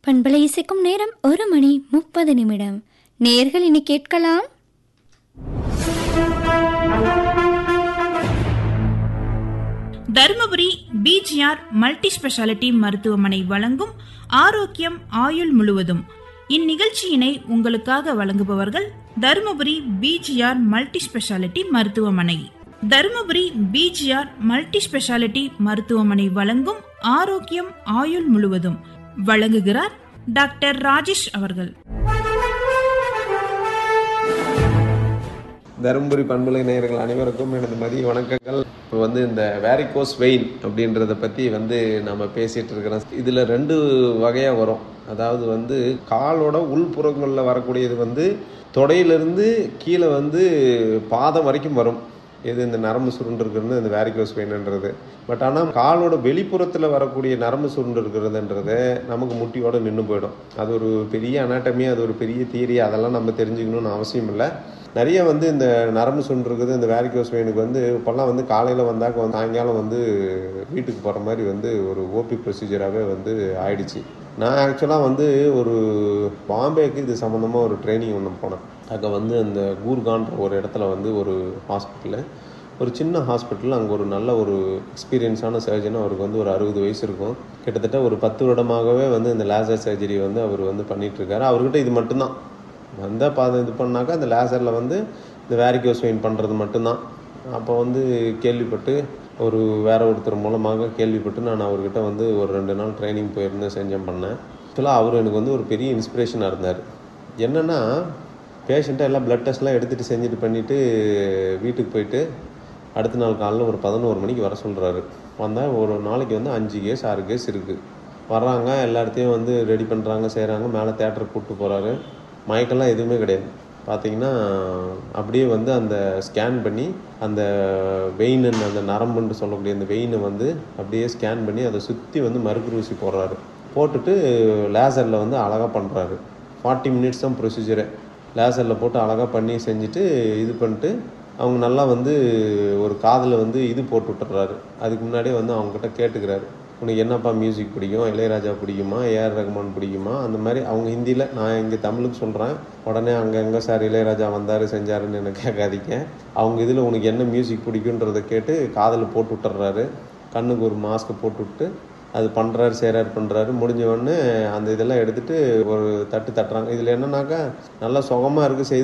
பண்பலை இசைக்கும் நேரம் ஒரு மணி முப்பது நிமிடம் நேர்கள் இனி கேட்கலாம் தருமபுரி பிஜிஆர் மல்டி ஸ்பெஷாலிட்டி மருத்துவமனை வழங்கும் ஆரோக்கியம் ஆயுள் முழுவதும் இந்நிகழ்ச்சியினை உங்களுக்காக வழங்குபவர்கள் தருமபுரி பிஜிஆர் மல்டி ஸ்பெஷாலிட்டி மருத்துவமனை தருமபுரி பிஜிஆர் மல்டி ஸ்பெஷாலிட்டி மருத்துவமனை வழங்கும் ஆரோக்கியம் ஆயுள் முழுவதும் வழங்குகிறார் டாக்டர் ராஜேஷ் அவர்கள் தருமபுரி பண்பலை நேயர்கள் அனைவருக்கும் எனது மதிய வணக்கங்கள் இப்போ வந்து இந்த வேரிகோஸ் வெயின் அப்படின்றத பற்றி வந்து நம்ம பேசிகிட்டு இருக்கிறோம் இதில் ரெண்டு வகையாக வரும் அதாவது வந்து காலோட உள்புறங்களில் வரக்கூடியது வந்து தொடையிலிருந்து கீழே வந்து பாதம் வரைக்கும் வரும் எது இந்த நரம்பு சுருண்டு இருக்கிறது இந்த வேரிகோஸ் வெயின்ன்றது பட் ஆனால் காலோட வெளிப்புறத்தில் வரக்கூடிய நரம்பு சுருண்டு இருக்கிறதுன்றது நமக்கு முட்டியோட நின்று போயிடும் அது ஒரு பெரிய அனாட்டமி அது ஒரு பெரிய தியரி அதெல்லாம் நம்ம தெரிஞ்சுக்கணும்னு அவசியம் இல்லை நிறைய வந்து இந்த நரம்பு சுருண்டு இருக்குது இந்த வேரிகோஸ் வெயினுக்கு வந்து இப்போல்லாம் வந்து காலையில் வந்தாக்க வந்து சாயங்காலம் வந்து வீட்டுக்கு போகிற மாதிரி வந்து ஒரு ஓபி ப்ரொசீஜராகவே வந்து ஆயிடுச்சு நான் ஆக்சுவலாக வந்து ஒரு பாம்பேக்கு இது சம்மந்தமாக ஒரு ட்ரைனிங் ஒன்று போனேன் அங்கே வந்து அந்த கூர்கான்ற ஒரு இடத்துல வந்து ஒரு ஹாஸ்பிட்டலு ஒரு சின்ன ஹாஸ்பிட்டல் அங்கே ஒரு நல்ல ஒரு எக்ஸ்பீரியன்ஸான சர்ஜன் அவருக்கு வந்து ஒரு அறுபது வயசு இருக்கும் கிட்டத்தட்ட ஒரு பத்து வருடமாகவே வந்து இந்த லேசர் சர்ஜரி வந்து அவர் வந்து பண்ணிகிட்ருக்காரு அவர்கிட்ட இது மட்டும்தான் வந்தால் பாதம் இது பண்ணாக்கா அந்த லேசரில் வந்து இந்த வேரிகோஸ் வெயின் பண்ணுறது மட்டும்தான் அப்போ வந்து கேள்விப்பட்டு ஒரு வேற ஒருத்தர் மூலமாக கேள்விப்பட்டு நான் அவர்கிட்ட வந்து ஒரு ரெண்டு நாள் ட்ரைனிங் போயிருந்தேன் செஞ்சேன் பண்ணேன் ஆக்சுவலாக அவர் எனக்கு வந்து ஒரு பெரிய இன்ஸ்பிரேஷனாக இருந்தார் என்னென்னா பேஷண்ட்டை எல்லாம் ப்ளட் டெஸ்ட்லாம் எடுத்துகிட்டு செஞ்சுட்டு பண்ணிவிட்டு வீட்டுக்கு போயிட்டு அடுத்த நாள் காலைல ஒரு பதினோரு மணிக்கு வர சொல்கிறாரு வந்தால் ஒரு நாளைக்கு வந்து அஞ்சு கேஸ் ஆறு கேஸ் இருக்குது வர்றாங்க எல்லாத்தையும் வந்து ரெடி பண்ணுறாங்க செய்கிறாங்க மேலே தேட்டருக்கு கூப்பிட்டு போகிறாரு மயக்கெல்லாம் எதுவுமே கிடையாது பார்த்தீங்கன்னா அப்படியே வந்து அந்த ஸ்கேன் பண்ணி அந்த வெயின் அந்த நரம்புன்னு சொல்லக்கூடிய அந்த வெயினை வந்து அப்படியே ஸ்கேன் பண்ணி அதை சுற்றி வந்து மறுக்கு ஊசி போடுறாரு போட்டுட்டு லேசரில் வந்து அழகாக பண்ணுறாரு ஃபார்ட்டி மினிட்ஸ் தான் ப்ரொசீஜரு லேசரில் போட்டு அழகாக பண்ணி செஞ்சுட்டு இது பண்ணிட்டு அவங்க நல்லா வந்து ஒரு காதில் வந்து இது போட்டு விட்டுறாரு அதுக்கு முன்னாடியே வந்து அவங்ககிட்ட கேட்டுக்கிறாரு உனக்கு என்னப்பா மியூசிக் பிடிக்கும் இளையராஜா பிடிக்குமா ஏஆர் ரஹ்மான் பிடிக்குமா அந்த மாதிரி அவங்க ஹிந்தியில் நான் இங்கே தமிழுக்கு சொல்கிறேன் உடனே அங்கே எங்கே சார் இளையராஜா வந்தார் செஞ்சாருன்னு எனக்கு கேட்காதீங்க அவங்க இதில் உனக்கு என்ன மியூசிக் பிடிக்குன்றதை கேட்டு காதில் போட்டு விட்டுறாரு கண்ணுக்கு ஒரு மாஸ்க்கை போட்டு விட்டு அது பண்ணுறாரு செய்கிறாரு பண்ணுறாரு முடிஞ்ச உடனே அந்த இதெல்லாம் எடுத்துகிட்டு ஒரு தட்டு தட்டுறாங்க இதில் என்னன்னாக்கா நல்லா சுகமாக இருக்குது செய்து